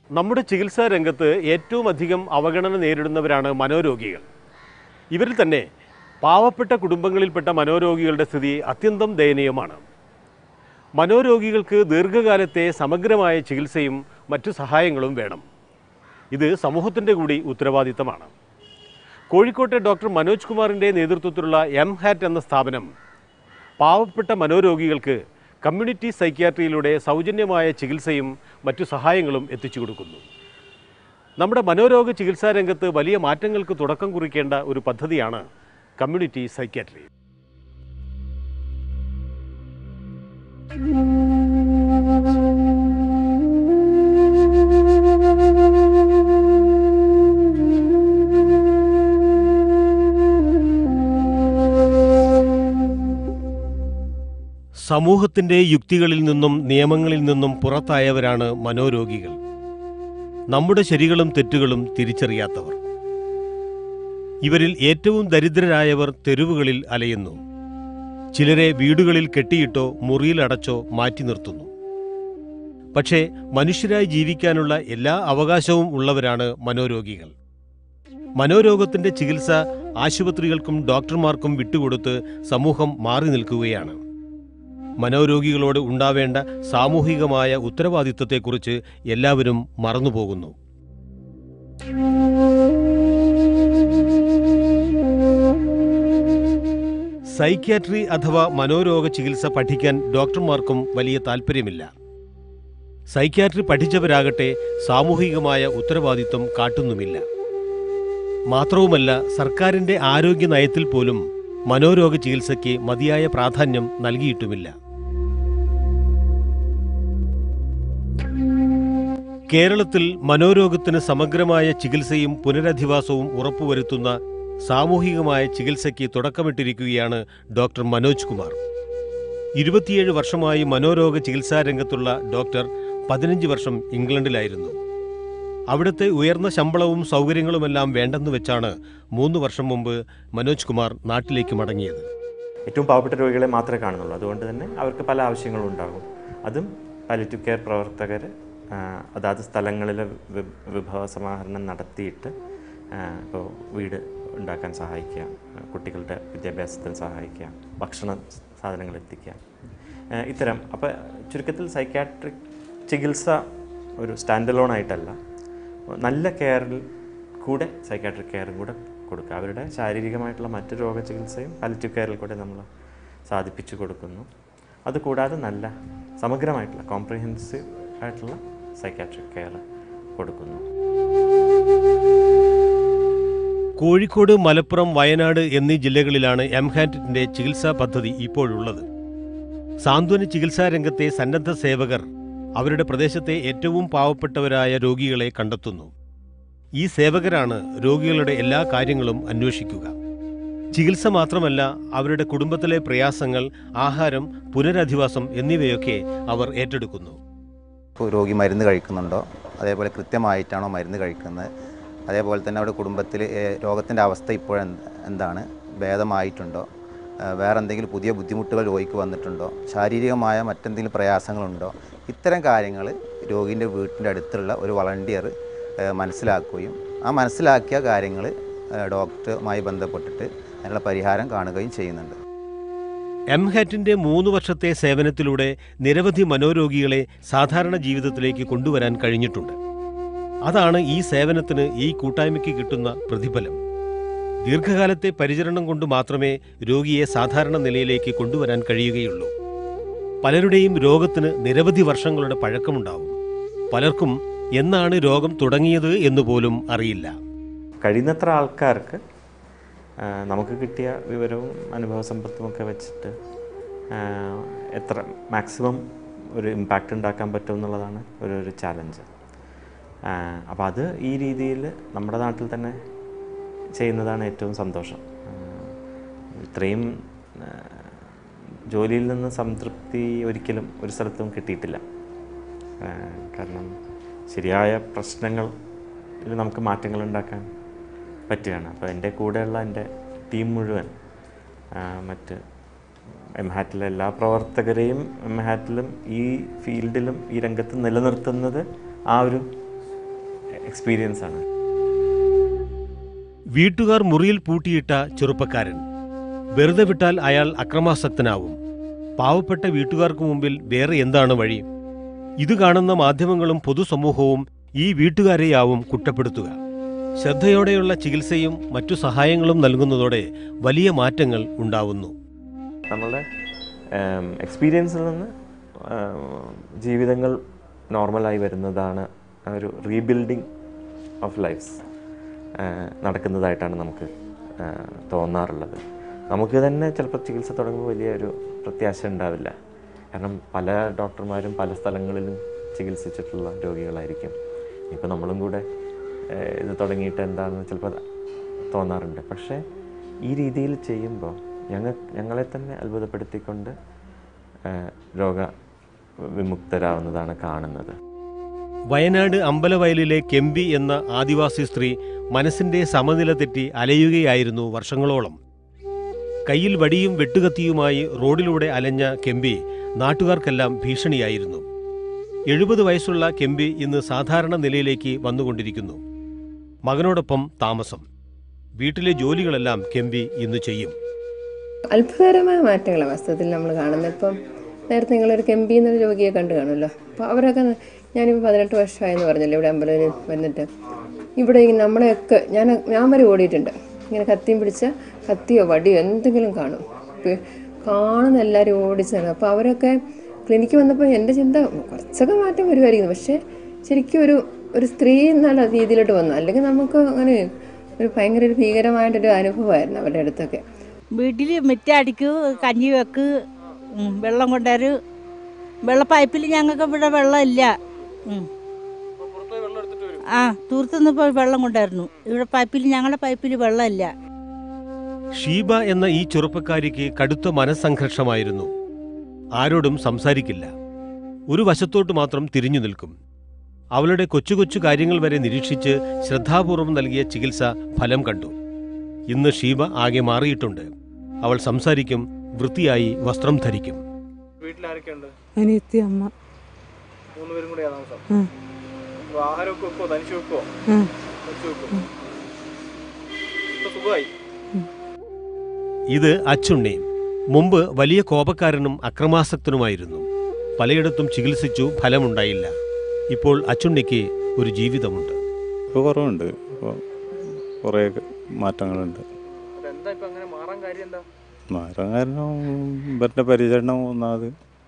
നമ്മുടെ ചികിത്സാ രംഗത്ത് ഏറ്റവും അധികം അവഗണന നേരിടുന്നവരാണ് മനോരോഗികൾ ഇവരിൽ തന്നെ പാവപ്പെട്ട കുടുംബങ്ങളിൽപ്പെട്ട മനോരോഗികളുടെ സ്ഥിതി അത്യന്തം ദയനീയമാണ് മനോരോഗികൾക്ക് ദീർഘകാലത്തെ സമഗ്രമായ ചികിത്സയും മറ്റു സഹായങ്ങളും വേണം ഇത് സമൂഹത്തിൻ്റെ കൂടി ഉത്തരവാദിത്തമാണ് കോഴിക്കോട്ടെ ഡോക്ടർ മനോജ് കുമാറിൻ്റെ നേതൃത്വത്തിലുള്ള എം ഹാറ്റ് എന്ന സ്ഥാപനം പാവപ്പെട്ട മനോരോഗികൾക്ക് കമ്മ്യൂണിറ്റി സൈക്യാട്രിയിലൂടെ സൗജന്യമായ ചികിത്സയും മറ്റു സഹായങ്ങളും എത്തിച്ചു കൊടുക്കുന്നു നമ്മുടെ മനോരോഗ ചികിത്സാ രംഗത്ത് വലിയ മാറ്റങ്ങൾക്ക് തുടക്കം കുറിക്കേണ്ട ഒരു പദ്ധതിയാണ് കമ്മ്യൂണിറ്റി സൈക്യാട്രി സമൂഹത്തിൻ്റെ യുക്തികളിൽ നിന്നും നിയമങ്ങളിൽ നിന്നും പുറത്തായവരാണ് മനോരോഗികൾ നമ്മുടെ ശരികളും തെറ്റുകളും തിരിച്ചറിയാത്തവർ ഇവരിൽ ഏറ്റവും ദരിദ്രരായവർ തെരുവുകളിൽ അലയുന്നു ചിലരെ വീടുകളിൽ കെട്ടിയിട്ടോ മുറിയിലടച്ചോ മാറ്റി നിർത്തുന്നു പക്ഷേ മനുഷ്യരായി ജീവിക്കാനുള്ള എല്ലാ അവകാശവും ഉള്ളവരാണ് മനോരോഗികൾ മനോരോഗത്തിന്റെ ചികിത്സ ആശുപത്രികൾക്കും ഡോക്ടർമാർക്കും വിട്ടുകൊടുത്ത് സമൂഹം മാറി നിൽക്കുകയാണ് മനോരോഗികളോട് ഉണ്ടാവേണ്ട സാമൂഹികമായ ഉത്തരവാദിത്വത്തെക്കുറിച്ച് എല്ലാവരും മറന്നുപോകുന്നു സൈക്യാട്രി അഥവാ മനോരോഗ ചികിത്സ പഠിക്കാൻ ഡോക്ടർമാർക്കും വലിയ താല്പര്യമില്ല സൈക്യാട്രി പഠിച്ചവരാകട്ടെ സാമൂഹികമായ ഉത്തരവാദിത്വം കാട്ടുന്നുമില്ല മാത്രവുമല്ല സർക്കാരിന്റെ ആരോഗ്യ നയത്തിൽ പോലും മനോരോഗ ചികിത്സയ്ക്ക് മതിയായ പ്രാധാന്യം നൽകിയിട്ടുമില്ല കേരളത്തിൽ മനോരോഗത്തിന് സമഗ്രമായ ചികിത്സയും പുനരധിവാസവും ഉറപ്പുവരുത്തുന്ന സാമൂഹികമായ ചികിത്സയ്ക്ക് തുടക്കമിട്ടിരിക്കുകയാണ് ഡോക്ടർ മനോജ് കുമാർ ഇരുപത്തിയേഴ് വർഷമായി മനോരോഗ ചികിത്സാ രംഗത്തുള്ള ഡോക്ടർ പതിനഞ്ച് വർഷം ഇംഗ്ലണ്ടിലായിരുന്നു അവിടുത്തെ ഉയർന്ന ശമ്പളവും സൗകര്യങ്ങളുമെല്ലാം വേണ്ടെന്ന് വെച്ചാണ് മൂന്ന് വർഷം മുമ്പ് മനോജ് കുമാർ നാട്ടിലേക്ക് മടങ്ങിയത് ഏറ്റവും പാവപ്പെട്ട രോഗികളെ മാത്രമേ കാണുന്നുള്ളൂ അതുകൊണ്ട് തന്നെ അവർക്ക് പല ആവശ്യങ്ങളും ഉണ്ടാകും അതും പാലിറ്റീവ് കെയർ പ്രവർത്തകർ ആ, അതാത് സ്ഥലങ്ങളിൽ വി- വിഭവ സമാഹരണം നടത്തിയിട്ട് ഇപ്പോൾ വീട് ഉണ്ടാക്കാൻ സഹായിക്കുക ആ, കുട്ടികളുടെ വിദ്യാഭ്യാസത്തിന് സഹായിക്കുക ഭക്ഷണ സാധനങ്ങൾ എത്തിക്കുക ആ, ഇത്തരം അപ്പോൾ ചുരുക്കത്തിൽ സൈക്കാട്രിക് ചികിത്സ ഒരു സ്റ്റാൻഡ് അലോൺ ആയിട്ടല്ല നല്ല കെയറിൽ കൂടെ സൈക്കാട്രിക് കെയറും കൂടെ കൊടുക്കുക അവരുടെ ശാരീരികമായിട്ടുള്ള മറ്റ് രോഗ ചികിത്സയും പാലിറ്റീവ് കെയറിൽ കൂടെ നമ്മൾ സാധിപ്പിച്ചു കൊടുക്കുന്നു അതുകൂടാതെ നല്ല സമഗ്രമായിട്ടുള്ള കോംപ്രിഹെൻസീവ് ആയിട്ടുള്ള സൈക്കാട്രിക് കെയർ കൊടുക്കുന്നു കോഴിക്കോട് മലപ്പുറം വയനാട് എന്നീ ജില്ലകളിലാണ് എംഹാറ്റിന്റെ ചികിത്സാ പദ്ധതി ഇപ്പോഴുള്ളത് സാന്ത്വന ചികിത്സാ രംഗത്തെ സന്നദ്ധ സേവകർ അവരുടെ പ്രദേശത്തെ ഏറ്റവും പാവപ്പെട്ടവരായ രോഗികളെ കണ്ടെത്തുന്നു ഈ സേവകരാണ് രോഗികളുടെ എല്ലാ കാര്യങ്ങളും അന്വേഷിക്കുക ചികിത്സ മാത്രമല്ല അവരുടെ കുടുംബത്തിലെ പ്രയാസങ്ങൾ ആഹാരം പുനരധിവാസം എന്നിവയൊക്കെ അവർ ഏറ്റെടുക്കുന്നു ഇപ്പോൾ രോഗി മരുന്ന് കഴിക്കുന്നുണ്ടോ അതേപോലെ കൃത്യമായിട്ടാണോ മരുന്ന് കഴിക്കുന്നത് അതേപോലെ തന്നെ അവിടെ കുടുംബത്തിൽ രോഗത്തിൻ്റെ അവസ്ഥ ഇപ്പോഴെന്ത് എന്താണ് ഭേദമായിട്ടുണ്ടോ ആ, വേറെ എന്തെങ്കിലും പുതിയ ബുദ്ധിമുട്ടുകൾ രോഗിക്ക് വന്നിട്ടുണ്ടോ ശാരീരികമായ മറ്റെന്തെങ്കിലും പ്രയാസങ്ങളുണ്ടോ ഇത്തരം കാര്യങ്ങൾ രോഗീൻ്റെ വീട്ടിൻ്റെ അടുത്തുള്ള ഒരു വളണ്ടിയർ മനസ്സിലാക്കുകയും ആ മനസ്സിലാക്കിയ കാര്യങ്ങൾ ഡോക്ടറുമായി ബന്ധപ്പെട്ടിട്ട് അതിനുള്ള പരിഹാരം കാണുകയും ചെയ്യുന്നുണ്ട് എംഹാറ്റിന്റെ മൂന്ന് വർഷത്തെ സേവനത്തിലൂടെ നിരവധി മനോരോഗികളെ സാധാരണ ജീവിതത്തിലേക്ക് കൊണ്ടുവരാൻ കഴിഞ്ഞിട്ടുണ്ട് അതാണ് ഈ സേവനത്തിന് ഈ കൂട്ടായ്മയ്ക്ക് കിട്ടുന്ന പ്രതിഫലം ദീർഘകാലത്തെ പരിചരണം കൊണ്ട് മാത്രമേ രോഗിയെ സാധാരണ നിലയിലേക്ക് കൊണ്ടുവരാൻ കഴിയുകയുള്ളൂ പലരുടെയും രോഗത്തിന് നിരവധി വർഷങ്ങളുടെ പഴക്കമുണ്ടാവും പലർക്കും എന്നാണ് രോഗം തുടങ്ങിയത് എന്ന് പോലും അറിയില്ല കഴിയുന്നത്ര ആൾക്കാർക്ക് ആ, നമുക്ക് കിട്ടിയ വിവരവും അനുഭവ സമ്പത്തും ഒക്കെ വെച്ചിട്ട് ആ, എത്ര മാക്സിമം ഒരു ഇമ്പാക്റ്റ് ഉണ്ടാക്കാൻ പറ്റും എന്നുള്ളതാണ് ഒരു ഒരു ചാലഞ്ച് അപ്പോൾ അത് ഈ രീതിയിൽ നമ്മുടെ നാട്ടിൽ തന്നെ ചെയ്യുന്നതാണ് ഏറ്റവും സന്തോഷം ആ, ഇത്രയും ആ, ജോലിയിൽ നിന്ന് സംതൃപ്തി ഒരിക്കലും ഒരു സ്ഥലത്തും കിട്ടിയിട്ടില്ല ആ, കാരണം ശരിയായ പ്രശ്നങ്ങൾ ഇതിൽ നമുക്ക് മാറ്റങ്ങൾ ഉണ്ടാക്കാൻ പറ്റുകയാണ് അപ്പോൾ എൻ്റെ കൂടെയുള്ള എൻ്റെ ടീം മുഴുവൻ ആ, മറ്റ് എം ഹാറ്റിലെ എല്ലാ പ്രവർത്തകരെയും എം ഹാറ്റിലും ഈ ഫീൽഡിലും ഈ രംഗത്ത് നിലനിർത്തുന്നത് ആ ഒരു എക്സ്പീരിയൻസ് ആണ് വീട്ടുകാർ മുറിയിൽ പൂട്ടിയിട്ട ചെറുപ്പക്കാരൻ വെറുതെ വിട്ടാൽ അയാൾ അക്രമാസക്തനാവും പാവപ്പെട്ട വീട്ടുകാർക്ക് മുമ്പിൽ വേറെ എന്താണ് വഴി ഇത് കാണുന്ന മാധ്യമങ്ങളും പൊതുസമൂഹവും ഈ വീട്ടുകാരെയാവും കുറ്റപ്പെടുത്തുക ശ്രദ്ധയോടെയുള്ള ചികിത്സയും മറ്റു സഹായങ്ങളും നൽകുന്നതോടെ വലിയ മാറ്റങ്ങൾ ഉണ്ടാവുന്നു നമ്മളുടെ എക്സ്പീരിയൻസിൽ നിന്ന് ഏം, ജീവിതങ്ങൾ നോർമലായി വരുന്നതാണ് ആ ഒരു റീബിൽഡിങ് ഓഫ് ലൈഫ്സ് നടക്കുന്നതായിട്ടാണ് നമുക്ക് ആ, തോന്നാറുള്ളത് നമുക്ക് തന്നെ ചിലപ്പോൾ ചികിത്സ തുടങ്ങുമ്പോൾ വലിയൊരു പ്രത്യാശ ഉണ്ടാവില്ല കാരണം പല ഡോക്ടർമാരും പല സ്ഥലങ്ങളിലും ചികിത്സിച്ചിട്ടുള്ള രോഗികളായിരിക്കും ഇപ്പോൾ നമ്മളും കൂടെ ആ, ഇത് തുടങ്ങിയിട്ട് എന്താണെന്ന് ചിലപ്പോൾ തോന്നാറുണ്ട് പക്ഷേ ഈ രീതിയിൽ ചെയ്യുമ്പോൾ ഞങ്ങൾ ഞങ്ങളെ തന്നെ അത്ഭുതപ്പെടുത്തിക്കൊണ്ട് ആ, രോഗ വിമുക്തരാവുന്നതാണ് കാണുന്നത് വയനാട് അമ്പലവയലിലെ കെമ്പി എന്ന ആദിവാസി സ്ത്രീ മനസ്സിന്റെ സമനില തെറ്റി അലയുകയായിരുന്നു വർഷങ്ങളോളം കയ്യിൽ വടിയും വെട്ടുകത്തിയുമായി റോഡിലൂടെ അലഞ്ഞ കെമ്പി നാട്ടുകാർക്കെല്ലാം ഭീഷണിയായിരുന്നു എഴുപത് വയസ്സുള്ള കെമ്പി ഇന്ന് സാധാരണ നിലയിലേക്ക് വന്നുകൊണ്ടിരിക്കുന്നു മകനോടൊപ്പം താമസം വീട്ടിലെ ജോലികളെല്ലാം കെമ്പി ഇന്ന് ചെയ്യും അത്ഭുതകരമായ മാറ്റങ്ങളാണ് വാസ്തവത്തിൽ നമ്മൾ കാണുന്നത് ഇപ്പം നേരത്തെ നിങ്ങളൊരു കെമ്പി എന്നൊരു രോഗിയെ കണ്ടു കാണുമല്ലോ അപ്പോൾ അവരൊക്കെ ഞാനിപ്പോൾ പതിനെട്ട് വർഷമായെന്ന് പറഞ്ഞല്ലോ ഇവിടെ അമ്പലത്തിൽ വന്നിട്ട് ഇവിടെ ഇങ്ങനെ നമ്മളെയൊക്കെ ഞാൻ ഞാൻ വരെ ഓടിയിട്ടുണ്ട് ഇങ്ങനെ കത്തിയും പിടിച്ച കത്തിയോ വടിയോ എന്തെങ്കിലും കാണും ഇപ്പൊ കാണുന്ന എല്ലാവരും ഓടിച്ച് നടക്കും അപ്പോൾ അവരൊക്കെ ക്ലിനിക്ക് വന്നപ്പോൾ എൻ്റെ ചിന്ത കുറച്ചൊക്കെ മാറ്റം വരുമായിരിക്കുന്നു പക്ഷേ ശരിക്കും ഒരു ഒരു സ്ത്രീ എന്നുള്ള രീതിയിലോട്ട് വന്നു അല്ലെങ്കിൽ നമുക്ക് അങ്ങനെ ഒരു ഭയങ്കര ഒരു ഭീകരമായിട്ടൊരു അനുഭവമായിരുന്നു അവരുടെ അടുത്തൊക്കെ വീട്ടിൽ മിറ്റടിക്ക് കഞ്ഞി വെക്ക് ഉം, വെള്ളം കൊണ്ടുവരും വെള്ള പൈപ്പിൽ ഞങ്ങൾക്ക് ഇവിടെ വെള്ളമില്ല ഉം. ആ തൂർത്തുനിന്ന് പോയി വെള്ളം കൊണ്ടുവരുന്നു ഇവിടെ പൈപ്പിൽ ഞങ്ങളുടെ പൈപ്പിൽ വെള്ളമില്ല ഷീബ എന്ന ഈ ചെറുപ്പക്കാരിക്ക് കടുത്ത മനസ്സംഘർഷമായിരുന്നു ആരോടും സംസാരിക്കില്ല ഒരു വശത്തോട്ട് മാത്രം തിരിഞ്ഞു നിൽക്കും അവളുടെ കൊച്ചു കൊച്ചു കാര്യങ്ങൾ വരെ നിരീക്ഷിച്ച് ശ്രദ്ധാപൂർവം നൽകിയ ചികിത്സ ഫലം കണ്ടു ഇന്ന് ഷീബ ആകെ മാറിയിട്ടുണ്ട് അവൾ സംസാരിക്കും വൃത്തിയായി വസ്ത്രം ധരിക്കും വീട്ടിലാരൊക്കെയുണ്ട് അനിയത്തി അമ്മ മൂന്ന് പേരും കൂടെ താമസം ഉം. അപ്പൊ ആഹാരമൊക്കെ വെക്കോ തനിച്ച് വെക്കോ ഉം. വെച്ച് വെക്കോ ഇപ്പൊ സുഖമായി ഇത് അച്ചുണ്ണി മുമ്പ് വലിയ കോപക്കാരനും അക്രമാസക്തനുമായിരുന്നു പലയിടത്തും ചികിത്സിച്ചു ഫലമുണ്ടായില്ല ഇപ്പോൾ അച്ചുണ്ണിക്ക് ഒരു ജീവിതമുണ്ട് ഇപ്പോൾ കുറവുണ്ട് ഇപ്പോൾ കുറേ മാറ്റങ്ങളുണ്ട് അതെന്താ ഇപ്പൊ അങ്ങനെ മാറാൻ കാര്യം എന്താ മാറാൻ കാരണം ഇവരുടെ പരിചരണം ഒന്നാമത്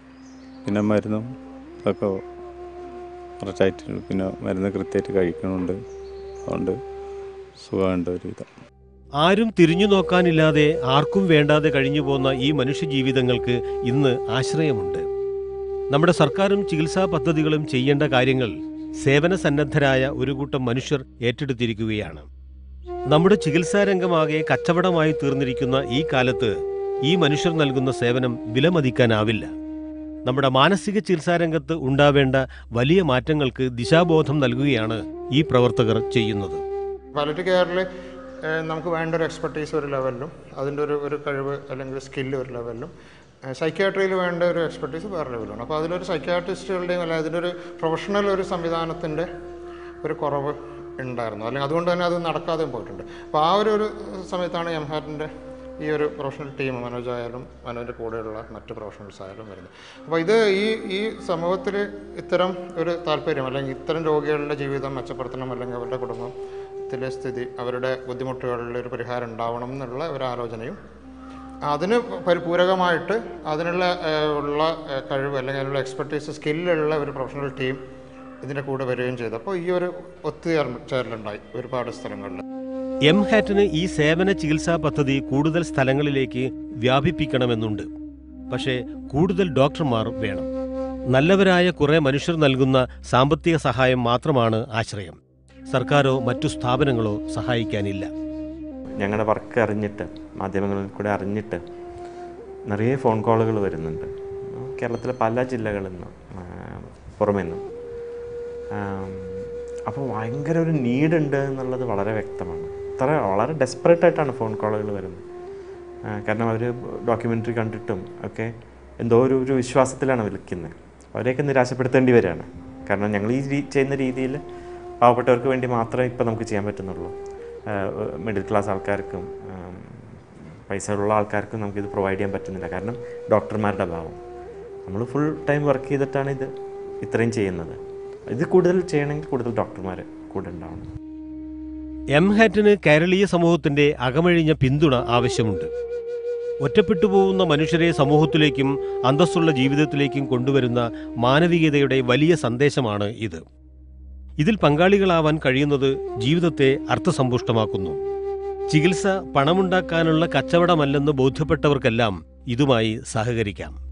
പിന്നെ മരുന്നും ഒക്കെ കറക്റ്റായിട്ട് പിന്നെ മരുന്ന് കൃത്യമായിട്ട് കഴിക്കണമുണ്ട് അതുകൊണ്ട് സുഖമുണ്ട് ഒരുവിധം ആരും തിരിഞ്ഞു നോക്കാനില്ലാതെ ആർക്കും വേണ്ടാതെ കഴിഞ്ഞു പോന്ന ഈ മനുഷ്യജീവിതങ്ങൾക്ക് ഇന്ന് ആശ്രയമുണ്ട് നമ്മുടെ സർക്കാരും ചികിത്സാ പദ്ധതികളും ചെയ്യേണ്ട കാര്യങ്ങൾ സേവന സന്നദ്ധരായ ഒരു കൂട്ടം മനുഷ്യർ ഏറ്റെടുത്തിരിക്കുകയാണ് നമ്മുടെ ചികിത്സാ രംഗമാകെ കച്ചവടമായി തീർന്നിരിക്കുന്ന ഈ കാലത്ത് ഈ മനുഷ്യർ നൽകുന്ന സേവനം വിലമതിക്കാനാവില്ല നമ്മുടെ മാനസിക ചികിത്സാ രംഗത്ത് ഉണ്ടാവേണ്ട വലിയ മാറ്റങ്ങൾക്ക് ദിശാബോധം നൽകുകയാണ് ഈ പ്രവർത്തകർ ചെയ്യുന്നത് പാലറ്റ് കെയറിൽ നമുക്ക് വേണ്ട ഒരു എക്സ്പെർട്ടീസ് ഒരു ലെവലിലും അതിൻ്റെ ഒരു ഒരു കഴിവ് അല്ലെങ്കിൽ സ്കില്ല് ഒരു ലെവലിലും സൈക്യാട്രിയിൽ വേണ്ട ഒരു എക്സ്പെർട്ടീസ് വേറെ ലെവലാണ് അപ്പോൾ അതിലൊരു സൈക്യാട്രിസ്റ്റുകളുടെയും അല്ലെങ്കിൽ അതിൻ്റെ ഒരു പ്രൊഫഷണൽ ഒരു സംവിധാനത്തിൻ്റെ ഒരു കുറവ് ഉണ്ടായിരുന്നു അല്ലെങ്കിൽ അതുകൊണ്ട് തന്നെ അത് നടക്കാതെയും പോയിട്ടുണ്ട് അപ്പോൾ ആ ഒരു ഒരു സമയത്താണ് എം ഹാറ്റിൻ്റെ ഈ ഒരു പ്രൊഫഷണൽ ടീം മനോജ് ആയാലും മനോജിൻ്റെ കൂടെയുള്ള മറ്റ് പ്രൊഫഷണൽസ് ആയാലും വരുന്നത് അപ്പോൾ ഇത് ഈ ഈ സമൂഹത്തിൽ ഇത്തരം ഒരു താല്പര്യം അല്ലെങ്കിൽ ഇത്തരം രോഗികളുടെ ജീവിതം മെച്ചപ്പെടുത്തണം അല്ലെങ്കിൽ അവരുടെ കുടുംബത്തിലെ സ്ഥിതി അവരുടെ ബുദ്ധിമുട്ടുകളിൽ ഒരു പരിഹാരം ഉണ്ടാവണം എന്നുള്ള ഒരു ആലോചനയും അതിന് പരിപൂരകമായിട്ട് അതിനുള്ള ഏഹ്, ഉള്ള ഏഹ്, കഴിവ് അല്ലെങ്കിൽ അതിനുള്ള എക്സ്പെർട്ടീസ് സ്കില്ലുള്ള ഒരു പ്രൊഫഷണൽ ടീം ഇതിൻ്റെ കൂടെ വരികയും ചെയ്തു അപ്പോൾ ഈ ഒരു ഒത്തുചേരലുണ്ടായി ഒരുപാട് സ്ഥലങ്ങളിൽ എം ഹാറ്റിന് ഈ സേവന ചികിത്സാ പദ്ധതി കൂടുതൽ സ്ഥലങ്ങളിലേക്ക് വ്യാപിപ്പിക്കണമെന്നുണ്ട് പക്ഷേ കൂടുതൽ ഡോക്ടർമാർ വേണം നല്ലവരായ കുറെ മനുഷ്യർ നൽകുന്ന സാമ്പത്തിക സഹായം മാത്രമാണ് ആശ്രയം സർക്കാരോ മറ്റു സ്ഥാപനങ്ങളോ സഹായിക്കാനില്ല ഞങ്ങളുടെ വർക്ക് അറിഞ്ഞിട്ട് മാധ്യമങ്ങളിൽ കൂടെ അറിഞ്ഞിട്ട് നിറയെ ഫോൺ കോളുകൾ വരുന്നുണ്ട് കേരളത്തിലെ പല ജില്ലകളിൽ നിന്നും ആ, പുറമേ നിന്നും അപ്പോൾ ഭയങ്കര ഒരു നീഡ് ഉണ്ട് എന്നുള്ളത് വളരെ വ്യക്തമാണ് അത്ര വളരെ ഡെസ്പറേറ്റ് ആയിട്ടാണ് ഫോൺ കോളുകൾ വരുന്നത് ആ, കാരണം അവർ ഡോക്യുമെൻ്ററി കണ്ടിട്ടും ഒക്കെ എന്തോ ഒരു ഒരു വിശ്വാസത്തിലാണ് വിളിക്കുന്നത് അവരെയൊക്കെ നിരാശപ്പെടുത്തേണ്ടി വരികയാണ് കാരണം ഞങ്ങൾ ഈ രീ- ചെയ്യുന്ന രീതിയിൽ പാവപ്പെട്ടവർക്ക് വേണ്ടി മാത്രമേ ഇപ്പോൾ നമുക്ക് ചെയ്യാൻ പറ്റുന്നുള്ളൂ മിഡിൽ ക്ലാസ് ആൾക്കാർക്കും ഉം, പൈസ ഉള്ള ആൾക്കാർക്കും നമുക്കിത് പ്രൊവൈഡ് ചെയ്യാൻ പറ്റുന്നില്ല കാരണം ഡോക്ടർമാരുടെ അഭാവം നമ്മൾ ഫുൾ ടൈം വർക്ക് ചെയ്തിട്ടാണ് ഇത് ഇത്രയും ചെയ്യുന്നത് ഇത് കൂടുതൽ ചെയ്യണമെങ്കിൽ കൂടുതൽ ഡോക്ടർമാർ കൂടെ ഉണ്ടാവണം എം ഹാറ്റിന് കേരളീയ സമൂഹത്തിന്റെ അകമഴിഞ്ഞ പിന്തുണ ആവശ്യമുണ്ട് ഒറ്റപ്പെട്ടു പോകുന്ന മനുഷ്യരെ സമൂഹത്തിലേക്കും അന്തസ്സുള്ള ജീവിതത്തിലേക്കും കൊണ്ടുവരുന്ന മാനവികതയുടെ വലിയ സന്ദേശമാണ് ഇത് ഇതിൽ പങ്കാളികളാവാൻ കഴിയുന്നത് ജീവിതത്തെ അർത്ഥസമ്പുഷ്ടമാക്കുന്നു ചികിത്സ പണമുണ്ടാക്കാനുള്ള കച്ചവടമല്ലെന്ന് ബോധ്യപ്പെട്ടവർക്കെല്ലാം ഇതുമായി സഹകരിക്കാം